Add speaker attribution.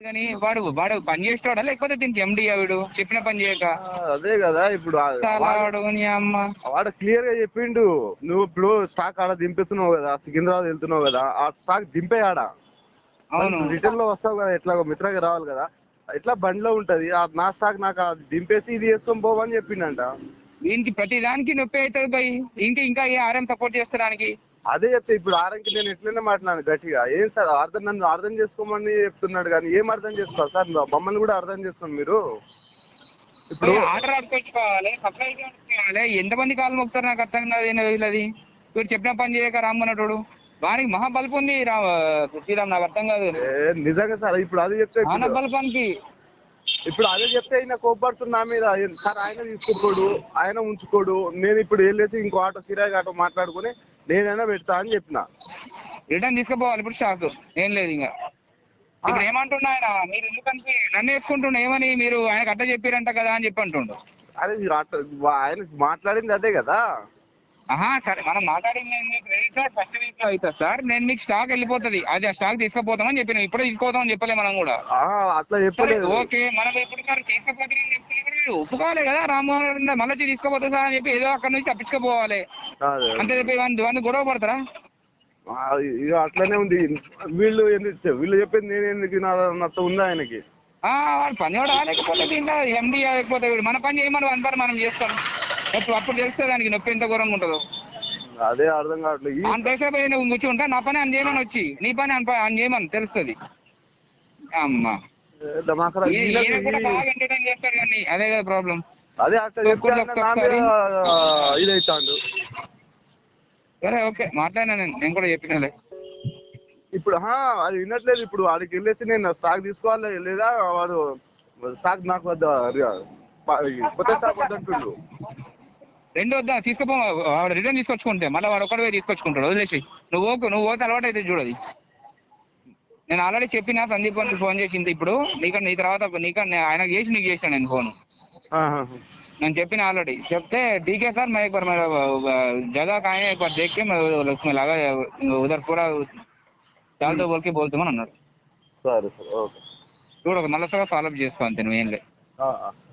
Speaker 1: కానీ వాడు వాడు పని చేస్తాడా లేకపోతే దీనికి ఎండి వీడు చెప్పిన పని చేయక
Speaker 2: ఆ, అదే కదా ఇప్పుడు ఆ-
Speaker 1: చాలా
Speaker 2: వాడు-
Speaker 1: వాడు నీ అమ్మ
Speaker 2: వాడు క్లియర్ గా చెప్పిండు నువ్వు ఇప్పుడు స్టాక్ ఆడ దింపుతున్నావు కదా సికింద్రాబాద్ వెళ్తున్నావు కదా ఆ స్టాక్ దింపే ఆడ
Speaker 1: అవును
Speaker 2: రిటర్న్ లో వస్తావు కదా ఎట్లా మిత్రగా రావాలి కదా ఎట్లా బండిలో ఉంటది ఆ నా స్టాక్ నాకు అది దింపేసి ఇది వేసుకొని పోవని చెప్పిండంట
Speaker 1: దీనికి ప్రతి దానికి నొప్పి అవుతుంది భయ్ ఇంకా ఇంకా ఏ ఆర్ఎం సపోర్ట్ చేస్తాడానికి
Speaker 2: అదే చెప్తే ఇప్పుడు ఆరంకి నేను ఎట్లైనా మాట్లాడాను గట్టిగా ఏం సార్ అర్థం నన్ను అర్థం చేసుకోమని చెప్తున్నాడు కానీ ఏం అర్థం చేసుకోవాలి సార్ మమ్మల్ని కూడా అర్థం చేసుకోండి మీరు ఇప్పుడు
Speaker 1: ఆర్డర్ అడుకోవాలి సప్లై చేసుకోవాలి ఎంతమంది కాలు మొక్కుతారు నాకు అర్థం కాదు ఏందో వీళ్ళది వీడు చెప్పిన పని చేయక రామ్మన్నటోడు వానికి మహా బల్పు ఉంది రా శ్రీరామ్ నాకు అర్థం కాదు
Speaker 2: ఏ, నిజంగా సార్ ఇప్పుడు అది చెప్తే
Speaker 1: మాన
Speaker 2: ఇప్పుడు-
Speaker 1: బల్పానికి
Speaker 2: ఇప్పుడు అదే చెప్తే ఆయన కోపడుతున్నా నా మీద ఏ- సార్ ఆయన తీసుకోడు ఆయన ఉంచుకోడు నేను ఇప్పుడు వెళ్ళేసి ఇంకో ఆటో కిరాయి ఆటో మాట్లాడుకుని నేనైనా పెడతా అని చెప్పిన
Speaker 1: రిటర్న్ తీసుకుపోవాలి ఇప్పుడు షాక్ ఏం లేదు ఇంకా ఇప్పుడు ఏమంటున్నా ఆయన మీరు ఎందుకంటే నన్ను వేసుకుంటున్నా ఏమని మీరు ఆయనకు అట్ట చెప్పారంట కదా అని చెప్పి అంటుండు
Speaker 2: అదే ఈ ఆటో- వా- ఆయన మాట్లాడింది అదే కదా
Speaker 1: ఆహా సరే మనం మాట్లాడింది ఏంది? క్రెడిట్ కార్డ్ ఫస్ట్ వీక్ లో అవుతుంది సార్ నేను మీకు స్టాక్ వెళ్ళిపోతుంది అది ఆ స్టాక్ తీసుకుపోతామని చెప్పిన ఇప్పుడే తీసుకోదామని చెప్పలే మనం కూడా
Speaker 2: ఆ, అట్లా
Speaker 1: సరే
Speaker 2: చెప్పలేదు
Speaker 1: ఓకే మనం ఎప్పుడు సార్ తీసుకుపోతే ఒప్పుకోవాలి కదా రామ్మోహన్ రెడ్డి మళ్ళీ తీసుకుపోతా సార్ అని చెప్పి ఏదో అక్కడ నుంచి తప్పించుకోపోవాలి
Speaker 2: అదే.
Speaker 1: అంతే చెప్పి ఇవన్నీ ఇవన్నీ గొడవ పడతారా
Speaker 2: ఆ, ఇక అట్లనే ఉంది వీళ్ళు ఎందుకు వీళ్ళు చెప్పింది నేను ఎందుకు నా నాతో ఉందా ఆయనకి
Speaker 1: ఆ, వాడు పని కూడా లేకపోతే దీంట్లో ఎండి లేకపోతే వీడు మన పని చేయమని వన్ పని మనం చేస్తాం అప్పుడు అప్పుడు తెలుస్తుంది దానికి నొప్పి ఎంత ఘోరంగా ఉంటుందో
Speaker 2: అదే అర్థం కావట్లేదు ఈ-
Speaker 1: ఆయన దేశ పోయి నువ్వు కూర్చుంటా ఉంటా నా పని అని చేయమని వచ్చి నీ పని అని అని చేయమని తెలుస్తుంది అమ్మా
Speaker 2: ఏ, దమాకరా
Speaker 1: ఈ-
Speaker 2: ఈయనకి-
Speaker 1: ఈయన కూడా బాగా ఎంటర్టైన్ చేస్తాడు కానీ అదే కదా ప్రాబ్లం
Speaker 2: అదే అట్లా చెప్తే ఆయన నా మీద ఇదైతాండు
Speaker 1: సరే ఓకే మాట్లాడినా నేను నేను కూడా చెప్పినలే
Speaker 2: ఇప్పుడు హా, అది వినట్లేదు ఇప్పుడు వాడికి వెళ్ళేసి నేను స్టాక్ తీసుకోవాలి లేదా వాడు స్టాక్ నాకు వద్ద కొత్త స్టాక్ వద్దంటుండు
Speaker 1: రెండు వద్దా తీసుకుపో వాడు రిటర్న్ తీసుకొచ్చుకుంటే మళ్ళీ వాడు ఒకటి పోయి తీసుకొచ్చుకుంటాడు వదిలేసి నువ్వు ఓకు నువ్వు పోతే అలవాటు అయితే చూడది నేను ఆల్రెడీ చెప్పిన సందీప్ అని ఫోన్ చేసింది ఇప్పుడు నీక నీ తర్వాత నీక ఆయనకు చేసి నీకు చేశాను నేను ఫోన్
Speaker 2: ఆహా.
Speaker 1: నేను చెప్పిన ఆల్రెडी చెప్తే ठीक है सर मैं एक बार मेरा जगह कहाँ है एक बार देख के मैं उसमें लगा उधर पूरा डाल दो बोल के बोलते అన్నాడు
Speaker 2: సరే సరే ఓకే
Speaker 1: చూడు ఒక మళ్ళీ ఫాలో అప్ చేసుకో అంతే నువ్వేం లేదు
Speaker 2: ఆ, ఆ.